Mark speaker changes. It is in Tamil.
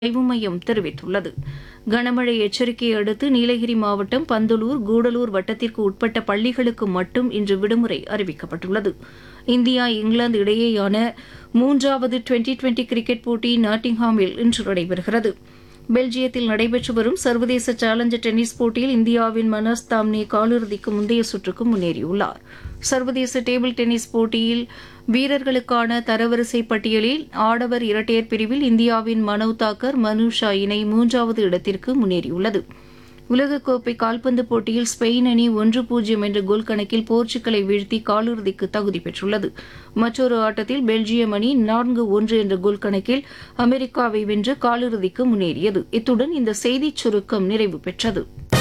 Speaker 1: ஆய்வு மையம் தெரிவித்துள்ளது கனமழை எச்சரிக்கையை அடுத்து நீலகிரி மாவட்டம் பந்தலூர் கூடலூர் வட்டத்திற்கு உட்பட்ட பள்ளிகளுக்கு மட்டும் இன்று விடுமுறை அறிவிக்கப்பட்டுள்ளது இந்தியா இங்கிலாந்து இடையேயான மூன்றாவது டுவெண்டி டுவெண்டி கிரிக்கெட் போட்டி நாட்டிங்ஹாமில் இன்று நடைபெறுகிறது பெல்ஜியத்தில் நடைபெற்று வரும் சர்வதேச சேலஞ்சர் டென்னிஸ் போட்டியில் இந்தியாவின் மனோஜ் தாம்னே காலிறுதிக்கு முந்தைய சுற்றுக்கு முன்னேறியுள்ளார் சர்வதேச டேபிள் டென்னிஸ் போட்டியில் வீரர்களுக்கான தரவரிசை பட்டியலில் ஆடவர் இரட்டையர் பிரிவில் இந்தியாவின் மனவ் தாக்கர் மனுஷா இணை மூன்றாவது இடத்திற்கு முன்னேறியுள்ளது உலகக்கோப்பை கால்பந்து போட்டியில் ஸ்பெயின் அணி ஒன்று பூஜ்ஜியம் என்ற கோல் கணக்கில் போர்ச்சுகலை வீழ்த்தி காலிறுதிக்கு தகுதி பெற்றுள்ளது மற்றொரு ஆட்டத்தில் பெல்ஜியம் அணி நான்கு ஒன்று என்ற கோல் கணக்கில் அமெரிக்காவை வென்று காலிறுதிக்கு முன்னேறியது இத்துடன் இந்த செய்திச் சுருக்கம் நிறைவு பெற்றது